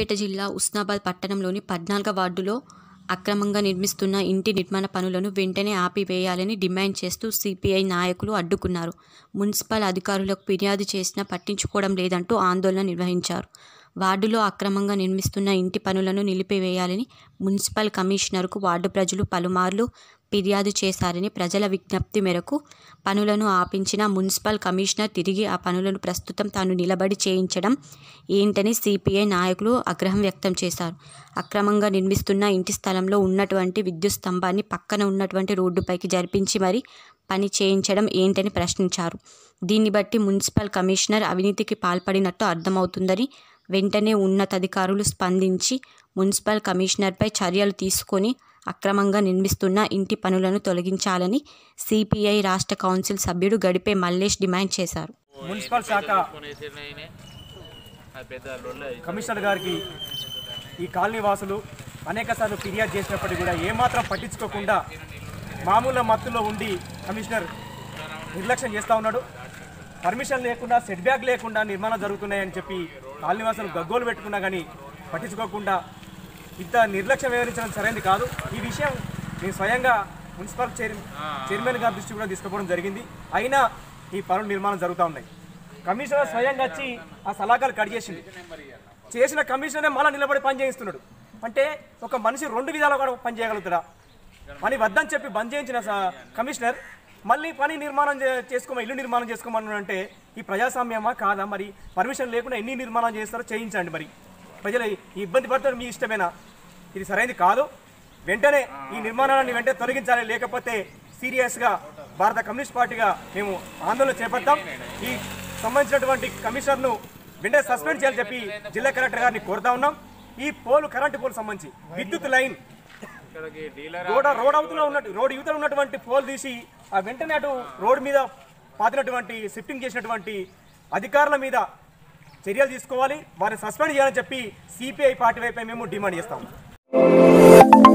సిద్దిపేట జిల్లా ఉస్నాబాద్ పట్టణంలోని పద్నాలుగవ వార్డులో అక్రమంగా నిర్మిస్తున్న ఇంటి నిర్మాణ పనులను వెంటనే ఆపివేయాలని డిమాండ్ చేస్తూ సిపిఐ నాయకులు అడ్డుకున్నారు మున్సిపల్ అధికారులకు ఫిర్యాదు చేసినా పట్టించుకోవడం లేదంటూ ఆందోళన నిర్వహించారు వార్డులో అక్రమంగా నిర్మిస్తున్న ఇంటి పనులను నిలిపివేయాలని మున్సిపల్ కమిషనర్కు వార్డు ప్రజలు పలుమార్లు ఫిర్యాదు చేశారని ప్రజల విజ్ఞప్తి మేరకు పనులను ఆపించిన మున్సిపల్ కమిషనర్ తిరిగి ఆ పనులను ప్రస్తుతం తాను నిలబడి చేయించడం ఏంటని సిపిఐ నాయకులు ఆగ్రహం వ్యక్తం చేశారు అక్రమంగా నిర్మిస్తున్న ఇంటి స్థలంలో ఉన్నటువంటి విద్యుత్ స్తంభాన్ని పక్కన ఉన్నటువంటి రోడ్డుపైకి జరిపించి మరీ పని చేయించడం ఏంటని ప్రశ్నించారు దీన్ని బట్టి మున్సిపల్ కమిషనర్ అవినీతికి పాల్పడినట్టు అర్థమవుతుందని వెంటనే ఉన్నతాధికారులు స్పందించి మున్సిపల్ కమిషనర్పై చర్యలు తీసుకొని అక్రమంగా నిర్మిస్తున్న ఇంటి పనులను తొలగించాలని సిపిఐ రాష్ట్ర కౌన్సిల్ సభ్యుడు గడిపే మల్లేష్ డిమాండ్ చేశారు మున్సిపల్ శాఖ కమిషనర్ గారికి ఈ కాలనీ వాసులు అనేక సార్లు ఫిర్యాదు చేసినప్పటికీ కూడా ఏమాత్రం పట్టించుకోకుండా మామూలు మత్తులో ఉండి కమిషనర్ నిర్లక్ష్యం చేస్తూ ఉన్నాడు పర్మిషన్ లేకుండా సెట్ బ్యాక్ లేకుండా నిర్మాణం జరుగుతున్నాయని చెప్పి కాలనీ వాసులు గగ్గోలు పెట్టుకున్నా కానీ పట్టించుకోకుండా ఇంత నిర్లక్ష్యం వ్యవహరించడం సరైనది కాదు ఈ విషయం నేను స్వయంగా మున్సిపల్ చైర్ చైర్మన్ గారి దృష్టి కూడా తీసుకుపోవడం జరిగింది అయినా ఈ పనులు నిర్మాణం జరుగుతూ ఉన్నాయి కమిషనర్ స్వయంగా వచ్చి ఆ సలహాలు కట్ చేసింది చేసిన కమిషనరే మళ్ళీ నిలబడి పని చేయిస్తున్నాడు అంటే ఒక మనిషి రెండు విధాలుగా కూడా పని చేయగలుగుతాడా పని వద్దని చెప్పి బంద్ చేయించిన స- కమిషనర్ మళ్ళీ పని నిర్మాణం చే- చేసుకోమని ఇల్లు నిర్మాణం చేసుకోమని అంటే ఈ ప్రజాస్వామ్యమా కాదా మరి పర్మిషన్ లేకుండా ఎన్ని నిర్మాణం చేస్తారో చేయించండి మరి ప్రజలు ఈ ఇబ్బంది పడతారు మీ ఇష్టమేనా ఇది సరైనది కాదు వెంటనే ఈ నిర్మాణాన్ని వెంటనే తొలగించాలి లేకపోతే సీరియస్గా భారత కమ్యూనిస్ట్ పార్టీగా మేము ఆందోళన చేపడతాం ఈ సంబంధించినటువంటి కమిషనర్ను వెంటనే సస్పెండ్ చేయాలని చెప్పి జిల్లా కలెక్టర్ గారిని కోరుతా ఉన్నాం ఈ పోలు కరెంటు పోలు సంబంధించి విద్యుత్ లైన్ రోడ్ రోడ్ అవతల ఉన్నట్టు రోడ్ యువతల ఉన్నటువంటి పోల్ తీసి ఆ వెంటనే అటు రోడ్ మీద పాతినటువంటి షిఫ్టింగ్ చేసినటువంటి అధికారుల మీద చర్యలు తీసుకోవాలి వారిని సస్పెండ్ చేయాలని చెప్పి సిపిఐ పార్టీ వైపు మేము డిమాండ్ చేస్తాం